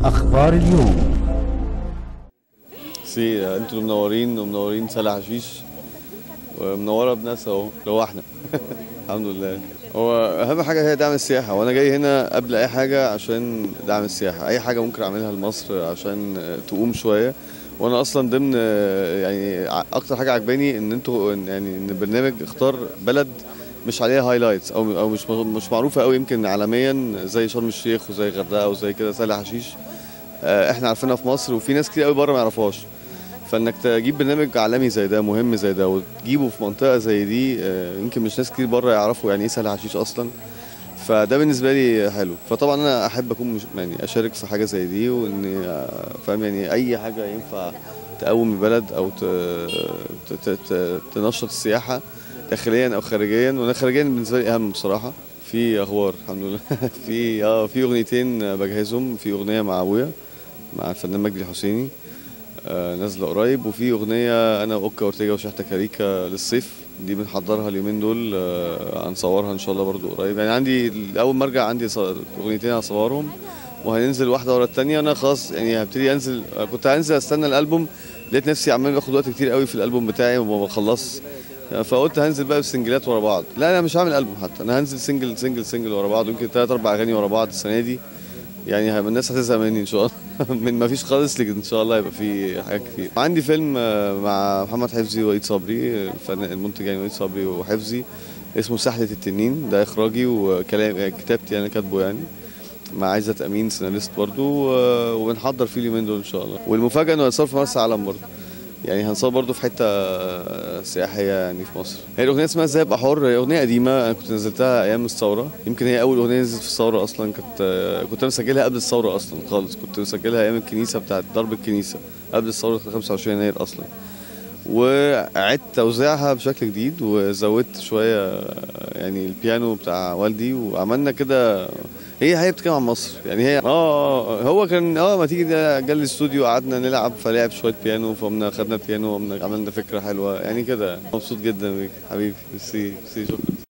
أخبار اليوم سي انتوا اللي منورين ومنورين سلا حشيش ومنوره بناس اهو لو احنا الحمد لله هو اهم حاجه هي دعم السياحه وانا جاي هنا قبل اي حاجه عشان دعم السياحه اي حاجه ممكن اعملها لمصر عشان تقوم شويه وانا اصلا ضمن يعني اكتر حاجه عجباني ان انتوا يعني ان البرنامج اختار بلد مش عليها هايلايتس او او مش مش معروفه قوي يمكن عالميا زي شرم الشيخ وزي الغردقه وزي كده سهل حشيش احنا عارفينها في مصر وفي ناس كتير قوي بره ما يعرفوهاش فانك تجيب برنامج عالمي زي ده مهم زي ده وتجيبه في منطقه زي دي يمكن مش ناس كتير بره يعرفوا يعني ايه سهل حشيش اصلا فده بالنسبه لي حلو فطبعا انا احب اكون مش يعني اشارك في حاجه زي دي واني فاهم يعني اي حاجه ينفع تقوم البلد او تنشط السياحه داخليا او خارجيا وانا خارجيا بالنسبه لي اهم بصراحه في اخبار الحمد لله في اه في اغنيتين بجهزهم في اغنيه مع ابويا مع الفنان مجدي الحسيني آه نازله قريب وفي اغنيه انا واوكا اورتيجا وشحته كاريكا للصيف دي بنحضرها اليومين دول آه هنصورها ان شاء الله برضو قريب يعني عندي اول ما ارجع عندي اغنيتين هصورهم وهننزل واحده ورا الثانيه انا خلاص يعني هبتدي انزل كنت هنزل استنى الالبوم لقيت نفسي عمال باخد وقت كتير قوي في الالبوم بتاعي وما بخلصش فقلت هنزل بقى بسنجلات ورا بعض لا انا مش هعمل البوم حتى انا هنزل سنجل سنجل سنجل ورا بعض يمكن ثلاث اربع اغاني ورا بعض السنه دي يعني الناس هتزهق مني ان شاء الله من ما فيش خالص لكن ان شاء الله هيبقى في حاجات كتير عندي فيلم مع محمد حفظي وعيد صبري الفنان المنتج يعني وعيد صبري وحفظي اسمه سحلة التنين ده اخراجي وكلام كتابتي انا كاتبه يعني مع عزت امين سيناريست برضو وبنحضر فيه اليومين دول ان شاء الله والمفاجاه انه هيصور في مرسى علم برضو يعني هنصور برضو في حته سياحيه يعني في مصر هي الاغنيه اسمها ازاي ابقى حر هي اغنيه قديمه انا كنت نزلتها ايام الثوره يمكن هي اول اغنيه نزلت في الثوره اصلا كنت كنت انا مسجلها قبل الثوره اصلا خالص كنت مسجلها ايام الكنيسه بتاعت ضرب الكنيسه قبل الثوره 25 يناير اصلا وعدت توزيعها بشكل جديد وزودت شويه يعني البيانو بتاع والدي وعملنا كده هي هي بتتكلم عن مصر يعني هي اه هو كان اه ما تيجي جال الاستوديو قعدنا نلعب فلعب شويه بيانو فقمنا خدنا بيانو وعملنا فكره حلوه يعني كده مبسوط جدا بيك حبيبي ميرسي ميرسي شكرا